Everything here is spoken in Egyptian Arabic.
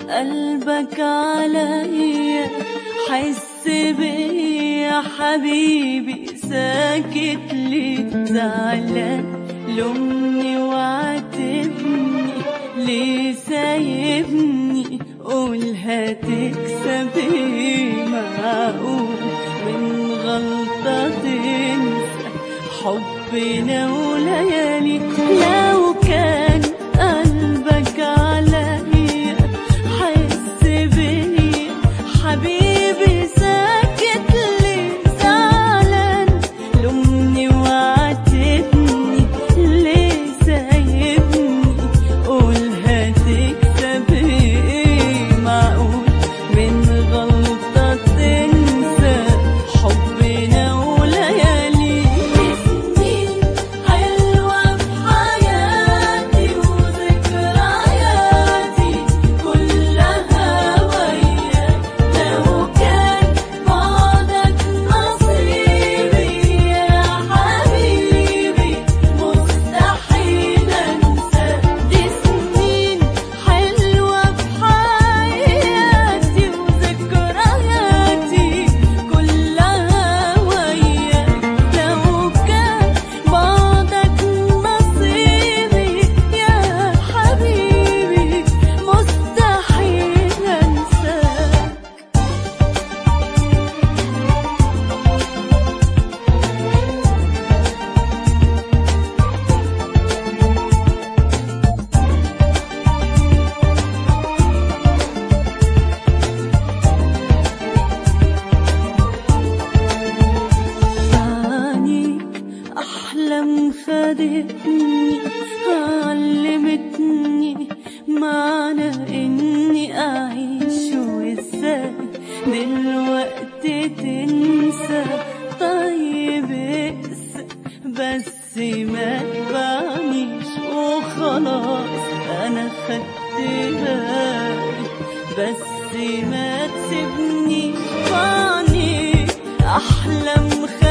قلبك عليا حس بيا حبيبي ساكت ليه زعلان لومني وعاتبني ليه سايبني قول هتكسب ايه معقول من غلطة تنسى حبنا وليالي لو كان قلبك عليا حس بيا حبيبي ساكت ليه زعلان لومني وعاتبني ليه سايبني قول هتكسب ايه معقول من غلطة تنسى حبنا وليالي سنين حلوة في حياتي وذكرياتي كلها وياك لو كان بعدك نصيبي يا حبيبي مستحيل انساك دي سنين حلوة في حياتي وذكرياتي كلها وياك لو كان بعدك نصيبي يا حبيبي مستحيل انساك عنيك أحلام خدتني علمتني معنى إني أعيش وإزاي دلوقتي تنسى طيب اقسى بس ما تبعنيش وخلاص أنا خدت بالي بس ما تسيبنيش عنيك أحلام خدتني